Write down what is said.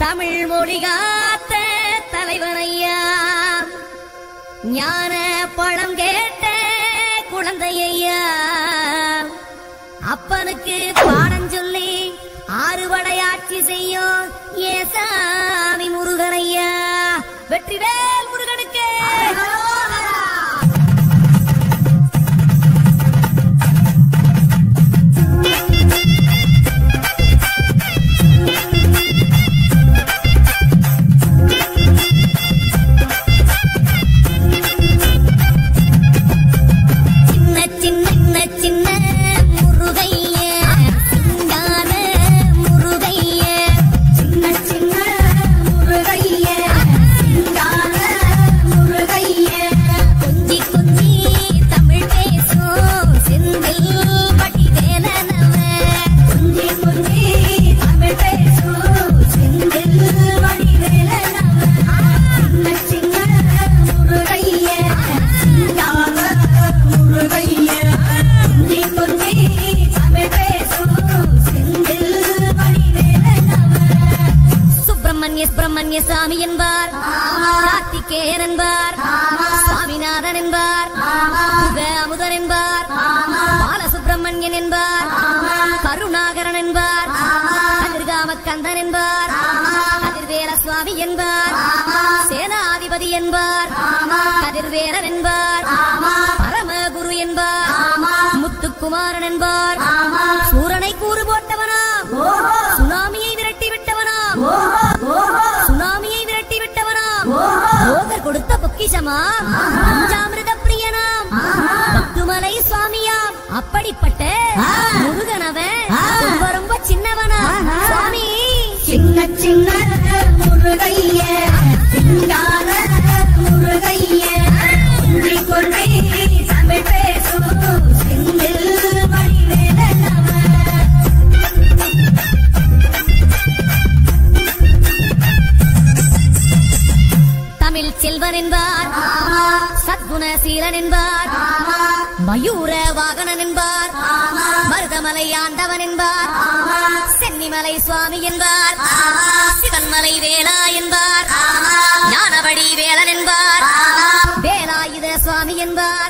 தமிழ் மொழி காத்த தலைவனையா ஞான பழம் கேட்ட குழந்தையா அப்பனுக்கு பாடம் சொல்லி ஆறுபடையாட்சி செய்யும் ஏசாமி முருகனையா வெற்றிவேல் முருகனுக்கு சின்ன சின்ன சின்ன முருகைய சிங்கார முருகைய சின்ன சின்ன முருகைய சிங்கார முருகைய கொஞ்சி கொஞ்சி தமிழ் பேசும் செந்தில் வடிவேலனவ கொஞ்சி கொஞ்சி தமிழ் பேசும் செந்தில் வடிவேலனவ சின்ன சின்ன முருகைய சிங்கார முருகைய கொஞ்சி கொஞ்சி தமிழ் பேசும் செந்தில் வடிவேலனவ சுப்பிரமணிய சுப்பிரமணிய சாமி என்பார் கார்த்திகேயன் என்பார் சுவாமிநாதன் என்பார் புக அமுதன் என்பார் பாலசுப்பிரமணியன் என்பார் கருணாகரன் என்பார் கதிர்காம கந்தன் என்பார் கதிர்வேல சுவாமி என்பார் சேனாதிபதி என்பார் கதிர்வேலன் என்பார் பரமகுரு என்பார் முத்துக்குமாரன் என்பார் சூரனை கூறு போட்டவனாம் சுனாமியை விரட்டி விட்டவனாம் சுனாமியை விரட்டி விட்டவனாம் போகர் கொடுத்த பொக்கிஷமா பஞ்சாமிரத பிரியனாம் பத்துமலை சுவாமியாம் அப்படிப்பட்ட முருகனவன் ரொம்ப ரொம்ப சின்னவனா சுவாமி சின்ன சின்ன முருகைய சிங்கார முருகைய கொன்றி கொன்றி தமிழ் பேசும் செந்தில் வடிவேலனவன் தமிழ் செல்வன் என்பார் சத்குணசீலன் என்பார் மயூர வாகனன் என்பார் மருதமலை ஆண்டவன் என்பார் சென்னிமலை சுவாமி என்பார் சிவன்மலை வேலா என்பார் ஞானவடி வேலன் என்பார் வேலாயுத சுவாமி என்பார்